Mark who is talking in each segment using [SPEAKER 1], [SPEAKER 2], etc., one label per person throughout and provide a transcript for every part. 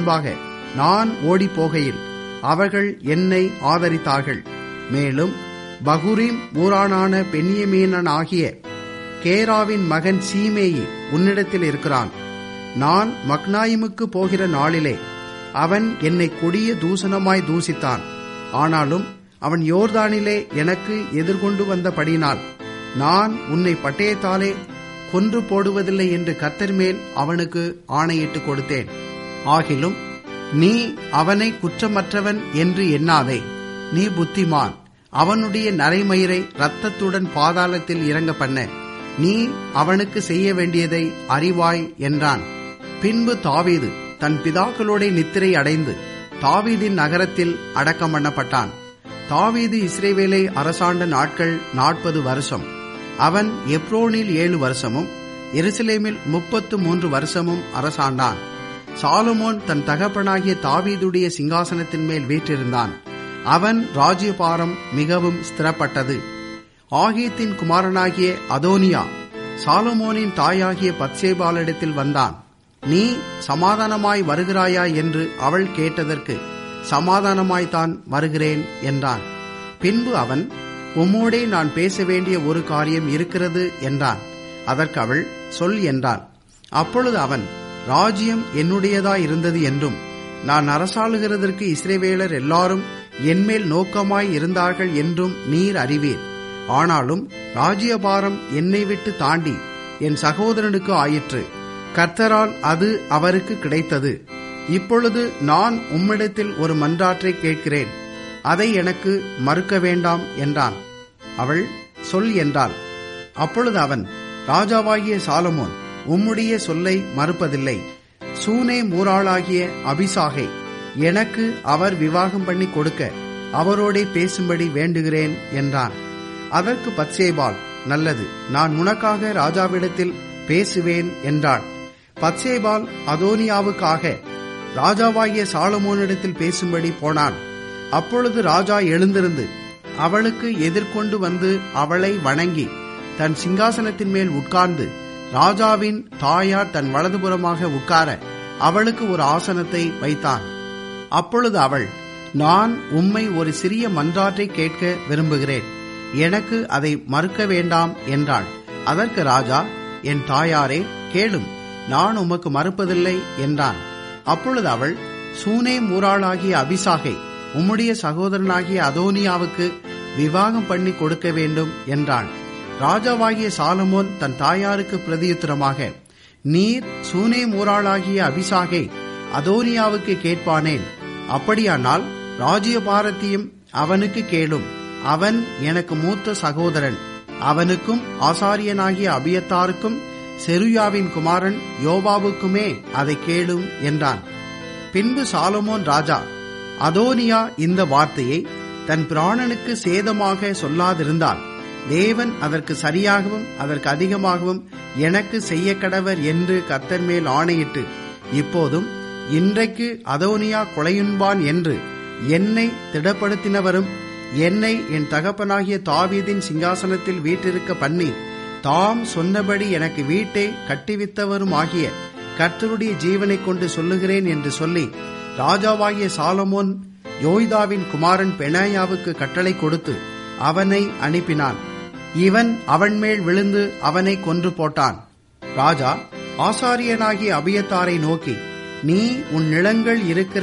[SPEAKER 1] முன்பாக நான் ஓடிப் போகையில் அவர்கள் என்னை ஆதரித்தார்கள் மேலும் பகுரீம் ஊரானான பென்யமீனன் ஆகிய கேராவின் மகன் சீமேயி உன்னிடத்தில் இருக்கிறான் நான் மக்னாயிமுக்கு போகிற நாளிலே அவன் என்னை கொடிய தூசணமாய் தூசித்தான் ஆனாலும் அவன் யோர்தானிலே எனக்கு எதிர்கொண்டு வந்தபடினால் நான் உன்னை பட்டயத்தாலே கொன்று போடுவதில்லை என்று கர்த்தர் மேல் அவனுக்கு ஆணையிட்டு கொடுத்தேன் ஆகிலும் நீ அவனை குற்றமற்றவன் என்று எண்ணாதே நீ புத்திமான் அவனுடைய நரைமயிரை இரத்தத்துடன் பாதாளத்தில் இறங்க பண்ண நீ அவனுக்கு செய்ய வேண்டியதை அறிவாய் என்றான் பின்பு தாவீது தன் பிதாக்களோட நித்திரை அடைந்து தாவீதின் நகரத்தில் அடக்கம் பண்ணப்பட்டான் தாவீது இஸ்ரேவேலை அரசாண்ட நாட்கள் நாற்பது வருஷம் அவன் எப்ரோனில் ஏழு வருஷமும் எருசலேமில் முப்பத்து மூன்று வருஷமும் அரசாண்டான் சாலுமோன் தன் தகப்பனாகிய தாவீதுடைய சிங்காசனத்தின் மேல் வீற்றிருந்தான் அவன் ராஜ்யபாரம் மிகவும் ஸ்திரப்பட்டது ஆகியத்தின் குமாரனாகிய அதோனியா சாலுமோனின் தாயாகிய பத்சேபாலிடத்தில் வந்தான் நீ சமாதானமாய் வருகிறாயா என்று அவள் கேட்டதற்கு சமாதானமாய்த்தான் வருகிறேன் என்றான் பின்பு அவன் உம்மோடே நான் பேச வேண்டிய ஒரு காரியம் இருக்கிறது என்றான் அதற்கு அவள் சொல் என்றான் அப்பொழுது அவன் ராஜ்யம் என்னுடையதாய் இருந்தது என்றும் நான் அரசாளுகிறதற்கு இஸ்ரேவேலர் எல்லாரும் என்மேல் நோக்கமாய் இருந்தார்கள் என்றும் நீர் அறிவீர் ஆனாலும் ராஜ்யபாரம் என்னை விட்டு தாண்டி என் சகோதரனுக்கு ஆயிற்று கர்த்தரால் அது அவருக்கு கிடைத்தது இப்பொழுது நான் உம்மிடத்தில் ஒரு மன்றாற்றை கேட்கிறேன் அதை எனக்கு மறுக்க வேண்டாம் என்றான் அவள் சொல் என்றாள் அப்பொழுது அவன் ராஜாவாகிய சாலமோன் உம்முடைய சொல்லை மறுப்பதில்லை சூனே மூராளாகிய அபிசாகை எனக்கு அவர் விவாகம் பண்ணி கொடுக்க அவரோடே பேசும்படி வேண்டுகிறேன் என்றான் அதற்கு பத்சேபால் நல்லது நான் உனக்காக ராஜாவிடத்தில் பேசுவேன் என்றாள் பத்சேபால் அதோனியாவுக்காக ராஜாவாகிய சாலமோனிடத்தில் பேசும்படி போனான் அப்பொழுது ராஜா எழுந்திருந்து அவளுக்கு எதிர்கொண்டு வந்து அவளை வணங்கி தன் சிங்காசனத்தின் மேல் உட்கார்ந்து ராஜாவின் தாயார் தன் வலதுபுறமாக உட்கார அவளுக்கு ஒரு ஆசனத்தை வைத்தான் அப்பொழுது அவள் நான் உம்மை ஒரு சிறிய மன்றாற்றை கேட்க விரும்புகிறேன் எனக்கு அதை மறுக்க வேண்டாம் என்றாள் அதற்கு ராஜா என் தாயாரே கேளும் நான் உமக்கு மறுப்பதில்லை என்றான் அப்பொழுது அவள் சூனே மூராளாகிய அபிசாகை உம்முடைய சகோதரனாகிய அதோனியாவுக்கு விவாகம் பண்ணி கொடுக்க வேண்டும் என்றான் ராஜாவாகிய சாலமோன் தன் தாயாருக்கு பிரதியுத்தரமாக நீர் சூனே மூராளாகிய அபிசாகை அதோனியாவுக்கு கேட்பானேன் அப்படியானால் ராஜ்யபாரத்தையும் அவனுக்கு கேளும் அவன் எனக்கு மூத்த சகோதரன் அவனுக்கும் ஆசாரியனாகிய அபியத்தாருக்கும் செருயாவின் குமாரன் யோபாவுக்குமே அதை கேளும் என்றான் பின்பு சாலமோன் ராஜா அதோனியா இந்த வார்த்தையை தன் பிராணனுக்கு சேதமாக சொல்லாதிருந்தால் தேவன் அதற்கு சரியாகவும் அதற்கு அதிகமாகவும் எனக்கு செய்ய கடவர் என்று கர்த்தர் மேல் ஆணையிட்டு இப்போதும் இன்றைக்கு அதோனியா கொலையுண்பான் என்று என்னை திடப்படுத்தினவரும் என்னை என் தகப்பனாகிய தாவீதின் சிங்காசனத்தில் வீற்றிருக்க பண்ணி தாம் சொன்னபடி எனக்கு வீட்டை கட்டிவித்தவருமாகிய கர்த்தருடைய ஜீவனைக் கொண்டு சொல்லுகிறேன் என்று சொல்லி ராஜாவாகிய சாலமோன் யோய்தாவின் குமாரன் பெனாயாவுக்கு கட்டளை கொடுத்து அவனை அனுப்பினான் இவன் அவன் மேல் விழுந்து அவனை கொன்று போட்டான் ராஜா ஆசாரியனாகிய அபியத்தாரை நோக்கி நீ உன் நிலங்கள் இருக்கிற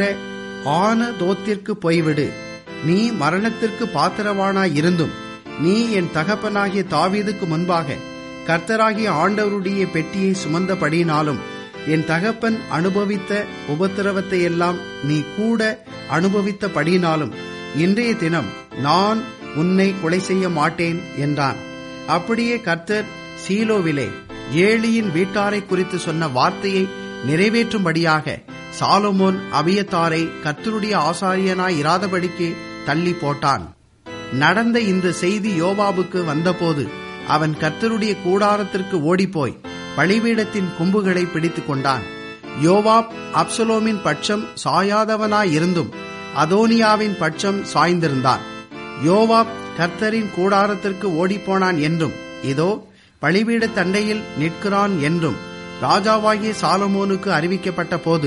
[SPEAKER 1] ஆன தோத்திற்கு போய்விடு நீ மரணத்திற்கு பாத்திரவானாய் இருந்தும் நீ என் தகப்பனாகிய தாவீதுக்கு முன்பாக கர்த்தராகிய ஆண்டவருடைய பெட்டியை சுமந்தபடியினாலும் என் தகப்பன் அனுபவித்த உபத்திரவத்தை எல்லாம் நீ கூட அனுபவித்தபடியினாலும் இன்றைய தினம் நான் உன்னை கொலை செய்ய மாட்டேன் என்றான் அப்படியே கர்த்தர் சீலோவிலே ஏழியின் வீட்டாரை குறித்து சொன்ன வார்த்தையை நிறைவேற்றும்படியாக சாலமோன் அபியத்தாரை கர்த்தருடைய ஆசாரியனாய் இராதபடிக்கு தள்ளி போட்டான் நடந்த இந்த செய்தி யோவாபுக்கு வந்தபோது அவன் கர்த்தருடைய கூடாரத்திற்கு ஓடிப்போய் பழிபீடத்தின் கொம்புகளை பிடித்துக் கொண்டான் யோவாப் அப்சலோமின் பட்சம் சாயாதவனாயிருந்தும் அதோனியாவின் பட்சம் சாய்ந்திருந்தான் யோவாப் கர்த்தரின் கூடாரத்திற்கு ஓடிப்போனான் என்றும் இதோ பழிபீட தண்டையில் நிற்கிறான் என்றும் ராஜாவாகிய சாலமோனுக்கு அறிவிக்கப்பட்ட போது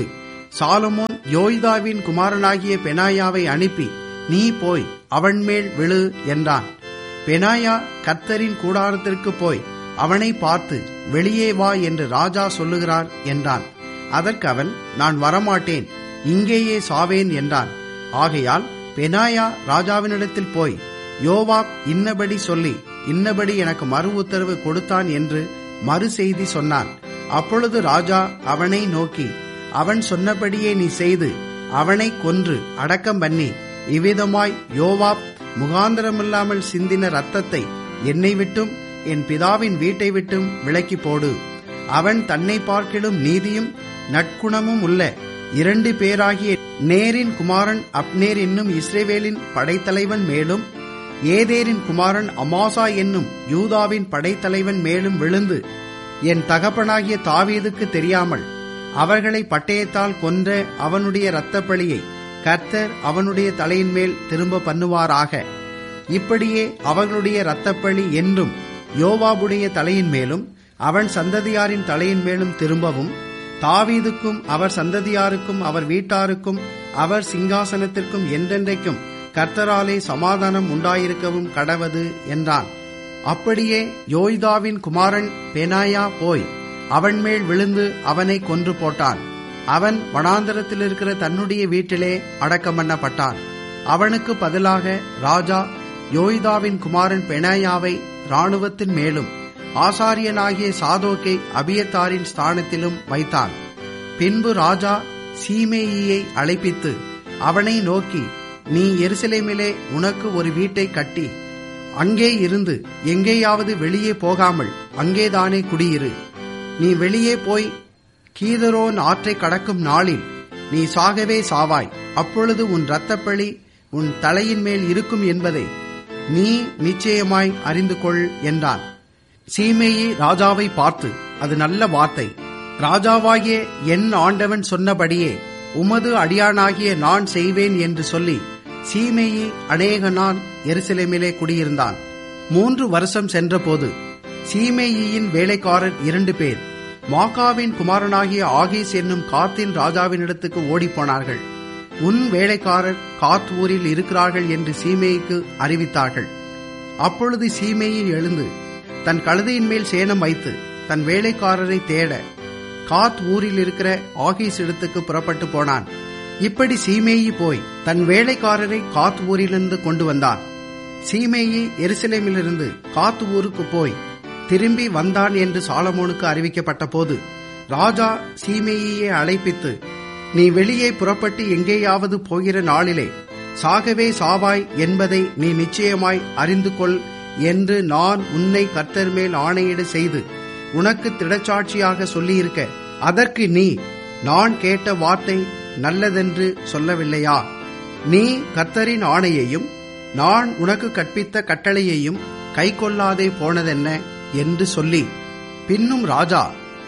[SPEAKER 1] சாலமோன் யோய்தாவின் குமாரனாகிய பெனாயாவை அனுப்பி நீ போய் அவன் மேல் விழு என்றான் பெனாயா கர்த்தரின் கூடாரத்திற்கு போய் அவனை பார்த்து வெளியே வா என்று ராஜா சொல்லுகிறார் என்றான் அதற்கு அவன் நான் வரமாட்டேன் இங்கேயே சாவேன் என்றான் ஆகையால் பெனாயா ராஜாவினிடத்தில் போய் யோவாப் இன்னபடி சொல்லி இன்னபடி எனக்கு மறு உத்தரவு கொடுத்தான் என்று மறு செய்தி சொன்னான் அப்பொழுது ராஜா அவனை நோக்கி அவன் சொன்னபடியே நீ செய்து அவனை கொன்று அடக்கம் பண்ணி இவ்விதமாய் யோவாப் முகாந்திரமில்லாமல் சிந்தின ரத்தத்தை என்னை விட்டும் என் பிதாவின் வீட்டை விட்டும் விலக்கி போடு அவன் தன்னை பார்க்கிலும் நீதியும் நற்குணமும் உள்ள இரண்டு பேராகிய நேரின் குமாரன் அப்னேர் என்னும் இஸ்ரேவேலின் படைத்தலைவன் மேலும் ஏதேரின் குமாரன் அமாசா என்னும் யூதாவின் படைத்தலைவன் மேலும் விழுந்து என் தகப்பனாகிய தாவீதுக்கு தெரியாமல் அவர்களை பட்டயத்தால் கொன்ற அவனுடைய இரத்தப்பழியை கர்த்தர் அவனுடைய தலையின் மேல் திரும்ப பண்ணுவாராக இப்படியே அவர்களுடைய இரத்தப்பழி என்றும் யோவாபுடைய தலையின் மேலும் அவன் சந்ததியாரின் தலையின் மேலும் திரும்பவும் தாவீதுக்கும் அவர் சந்ததியாருக்கும் அவர் வீட்டாருக்கும் அவர் சிங்காசனத்திற்கும் என்றென்றைக்கும் கர்த்தராலே சமாதானம் உண்டாயிருக்கவும் கடவது என்றான் அப்படியே யோய்தாவின் குமாரன் பெனாயா போய் அவன் மேல் விழுந்து அவனை கொன்று போட்டான் அவன் வனாந்தரத்தில் இருக்கிற தன்னுடைய வீட்டிலே அடக்கம் பண்ணப்பட்டான் அவனுக்கு பதிலாக ராஜா யோய்தாவின் குமாரன் பெனாயாவை இராணுவத்தின் மேலும் ஆசாரியனாகிய சாதோக்கை அபியத்தாரின் ஸ்தானத்திலும் வைத்தான் பின்பு ராஜா சீமேயியை அழைப்பித்து அவனை நோக்கி நீ எருசலேமிலே உனக்கு ஒரு வீட்டை கட்டி அங்கே இருந்து எங்கேயாவது வெளியே போகாமல் அங்கேதானே குடியிரு நீ வெளியே போய் கீதரோன் ஆற்றை கடக்கும் நாளில் நீ சாகவே சாவாய் அப்பொழுது உன் இரத்தப்பழி உன் தலையின் மேல் இருக்கும் என்பதை நீ நிச்சயமாய் அறிந்து கொள் என்றான் சீமேயி ராஜாவை பார்த்து அது நல்ல வார்த்தை ராஜாவாகிய என் ஆண்டவன் சொன்னபடியே உமது அடியானாகிய நான் செய்வேன் என்று சொல்லி சீமேயி அநேக நாள் எருசலேமிலே குடியிருந்தான் மூன்று வருஷம் சென்றபோது சீமேயின் வேலைக்காரர் இரண்டு பேர் மாக்காவின் குமாரனாகிய ஆகீஸ் என்னும் காத்தின் ராஜாவினிடத்துக்கு ஓடிப்போனார்கள் உன் வேலைக்காரர் காத் ஊரில் இருக்கிறார்கள் என்று சீமேய்க்கு அறிவித்தார்கள் அப்பொழுது சீமேயி எழுந்து தன் கழுதையின் மேல் சேணம் வைத்து தன் வேலைக்காரரை தேட காத் ஊரில் இருக்கிற ஆகீஸ் இடத்துக்கு புறப்பட்டு போனான் இப்படி சீமேயி போய் தன் வேலைக்காரரை காத் ஊரிலிருந்து கொண்டு வந்தான் சீமேயி எருசலேமிலிருந்து காத் ஊருக்கு போய் திரும்பி வந்தான் என்று சாலமோனுக்கு அறிவிக்கப்பட்ட போது ராஜா சீமேயியை அழைப்பித்து நீ வெளியே புறப்பட்டு எங்கேயாவது போகிற நாளிலே சாகவே சாவாய் என்பதை நீ நிச்சயமாய் அறிந்து கொள் என்று நான் உன்னை கர்த்தர் மேல் ஆணையிட செய்து உனக்கு திடச்சாட்சியாக சொல்லியிருக்க அதற்கு நீ நான் கேட்ட வார்த்தை நல்லதென்று சொல்லவில்லையா நீ கர்த்தரின் ஆணையையும் நான் உனக்கு கற்பித்த கட்டளையையும் கைக்கொள்ளாதே போனதென்ன என்று சொல்லி பின்னும் ராஜா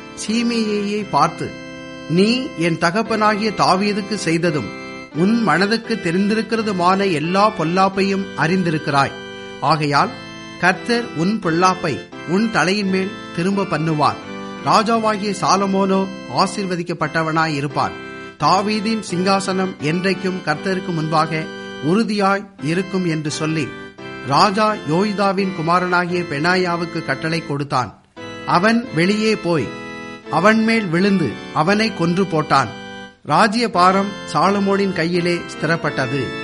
[SPEAKER 1] சீமையை பார்த்து நீ என் தகப்பனாகிய தாவீதுக்கு செய்ததும் உன் மனதுக்கு தெரிந்திருக்கிறதுமான எல்லா பொல்லாப்பையும் அறிந்திருக்கிறாய் ஆகையால் கர்த்தர் உன் பொல்லாப்பை உன் தலையின் மேல் திரும்ப பண்ணுவார் ராஜாவாகிய சாலமோனோ ஆசிர்வதிக்கப்பட்டவனாய் இருப்பான் தாவீதின் சிங்காசனம் என்றைக்கும் கர்த்தருக்கு முன்பாக உறுதியாய் இருக்கும் என்று சொல்லி ராஜா யோய்தாவின் குமாரனாகிய பெனாயாவுக்கு கட்டளை கொடுத்தான் அவன் வெளியே போய் அவன் மேல் விழுந்து அவனை கொன்று போட்டான் ராஜ்ய பாரம் சாலமோனின் கையிலே ஸ்திரப்பட்டது